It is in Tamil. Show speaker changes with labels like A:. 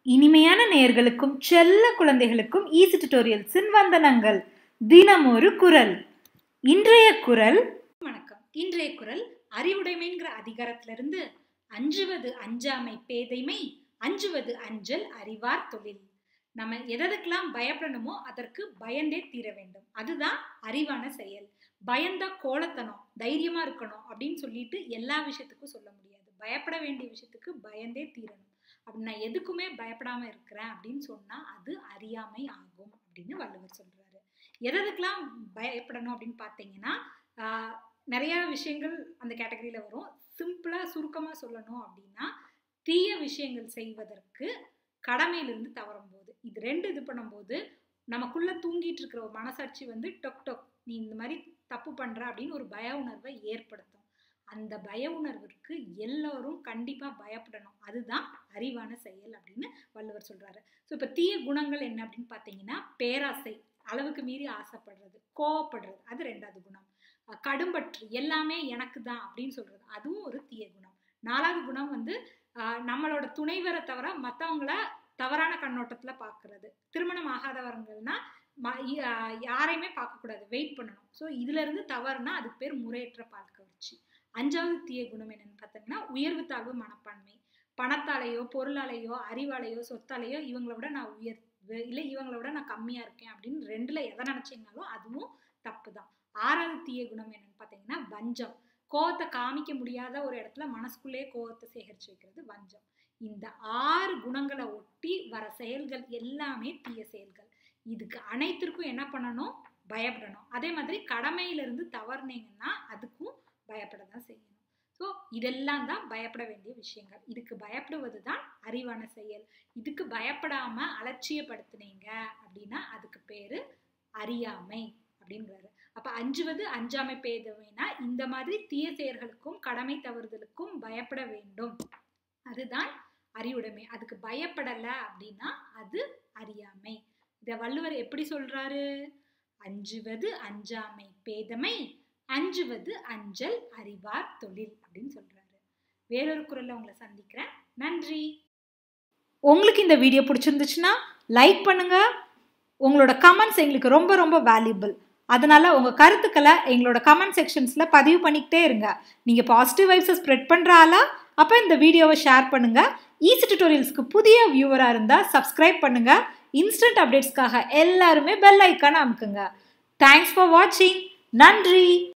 A: இனிமையான நேயர்களுக்கும் செல்ல குழந்தைகளுக்கும் ஈஸி டியூட்டோரியல்ஸின் வந்தனங்கள் தினம் ஒரு குரல் இன்றைய குரல்
B: வணக்கம் இன்றைய குரல் அறிவுடைமைங்கிற அதிகாரத்திலிருந்து அஞ்சுவது அஞ்சாமை பேதைமை அஞ்சுவது அஞ்சல் அறிவார் தொழில் நம்ம எதற்கெல்லாம் பயப்படணுமோ அதற்கு பயந்தே தீர வேண்டும் அதுதான் அறிவான செயல் பயந்தா கோலத்தனம் தைரியமா இருக்கணும் அப்படின்னு சொல்லிட்டு எல்லா விஷயத்துக்கும் சொல்ல முடியாது பயப்பட வேண்டிய விஷயத்துக்கு பயந்தே தீரணும் அப்படி நான் எதுக்குமே பயப்படாம இருக்கிறேன் அப்படின்னு சொன்னா அது அறியாமை ஆகும் அப்படின்னு வள்ளுவர் சொல்றாரு எதற்கெல்லாம் பயப்படணும் அப்படின்னு பார்த்தீங்கன்னா ஆஹ், நிறைய விஷயங்கள் அந்த கேட்டகரியில வரும் சிம்பிளா சுருக்கமா சொல்லணும் அப்படின்னா தீய விஷயங்கள் செய்வதற்கு கடமையிலிருந்து தவறும் போது இது ரெண்டு இது பண்ணும்போது நமக்குள்ள தூங்கிட்டு இருக்கிற ஒரு மனசாட்சி வந்து டொக் டொக் நீ இந்த மாதிரி தப்பு பண்ற அப்படின்னு ஒரு பய உணர்வை ஏற்படுத்தும் அந்த பய உணர்விற்கு எல்லோரும் கண்டிப்பா பயப்படணும் அதுதான் அறிவான செயல் அப்படின்னு வள்ளுவர் சொல்றாரு ஸோ இப்போ தீய குணங்கள் என்ன அப்படின்னு பார்த்தீங்கன்னா பேராசை அளவுக்கு மீறி ஆசைப்படுறது கோவப்படுறது அது ரெண்டாவது குணம் அஹ் கடும்பற்று எல்லாமே எனக்கு தான் அப்படின்னு சொல்றது அதுவும் ஒரு தீய குணம் நாலாவது குணம் வந்து ஆஹ் நம்மளோட துணைவரை தவிர மற்றவங்கள தவறான கண்ணோட்டத்துல பார்க்கிறது திருமணம் ஆகாதவர்கள்னா ம- இ- ஆஹ் யாரையுமே பார்க்கக்கூடாது வெயிட் பண்ணணும் ஸோ இதுல இருந்து தவறுனா அதுக்கு பேர் முறையற்ற பால் கவர்ச்சி அஞ்சாவது தீய குணம் என்னன்னு பார்த்தீங்கன்னா உயர்வு தாழ்வு மனப்பான்மை பணத்தாலேயோ பொருளாலேயோ அறிவாலேயோ சொத்தாலேயோ இவங்களை விட நான் உயர்வு இல்லை இவங்களை விட நான் கம்மியா இருக்கேன் அப்படின்னு ரெண்டுல எதை நினைச்சீங்கனாலும் அதுவும் தப்பு தான் ஆறாவது தீய குணம் என்னன்னு பார்த்தீங்கன்னா வஞ்சம் கோவத்தை காமிக்க முடியாத ஒரு இடத்துல மனசுக்குள்ளே கோவத்தை சேகரிச்சு வைக்கிறது வஞ்சம் இந்த ஆறு குணங்களை ஒட்டி வர செயல்கள் எல்லாமே தீய செயல்கள் இதுக்கு அனைத்திற்கும் என்ன பண்ணணும் பயப்படணும் அதே மாதிரி கடமையிலிருந்து தவறுனீங்கன்னா அதுக்கும் பயப்பட தான் செய்யணும் ஸோ இதெல்லாம் தான் பயப்பட வேண்டிய விஷயங்கள் இதுக்கு பயப்படுவது தான் அறிவான செயல் இதுக்கு பயப்படாம அலட்சியப்படுத்துனீங்க அப்படின்னா அதுக்கு பேரு அறியாமை அப்படிங்கிறாரு அப்ப அஞ்சுவது அஞ்சாமை பேதமைனா இந்த மாதிரி தீய செயல்களுக்கும் கடமை தவறுதலுக்கும் பயப்பட வேண்டும் அதுதான் அறிவுடைமை அதுக்கு பயப்படல அப்படின்னா அது அறியாமை இத வள்ளுவர் எப்படி சொல்றாரு அஞ்சுவது அஞ்சாமை பேதமை அஞ்சுவது அஞ்சல் அறிவார் தொழில் அப்படின்னு சொல்றாரு வேறொரு குரல்ல உங்களை சந்திக்கிறேன் நன்றி
A: உங்களுக்கு இந்த வீடியோ பிடிச்சிருந்துச்சுன்னா லைக் பண்ணுங்க உங்களோட கமெண்ட்ஸ் எங்களுக்கு ரொம்ப ரொம்ப வேல்யூபிள் அதனால உங்கள் கருத்துக்களை எங்களோட கமெண்ட் செக்ஷன்ஸில் பதிவு பண்ணிக்கிட்டே இருங்க நீங்கள் பாசிட்டிவ் வைப்ஸை ஸ்ப்ரெட் பண்ணுற ஆளா அப்போ இந்த வீடியோவை ஷேர் பண்ணுங்க ஈஸி டியூட்டோரியல்ஸ்க்கு புதிய வியூவராக இருந்தால் சப்ஸ்கிரைப் பண்ணுங்க இன்ஸ்டன்ட் அப்டேட்ஸ்க்காக எல்லாருமே பெல் ஐக்கான அமுக்குங்க தேங்க்ஸ் ஃபார் வாட்சிங் நன்றி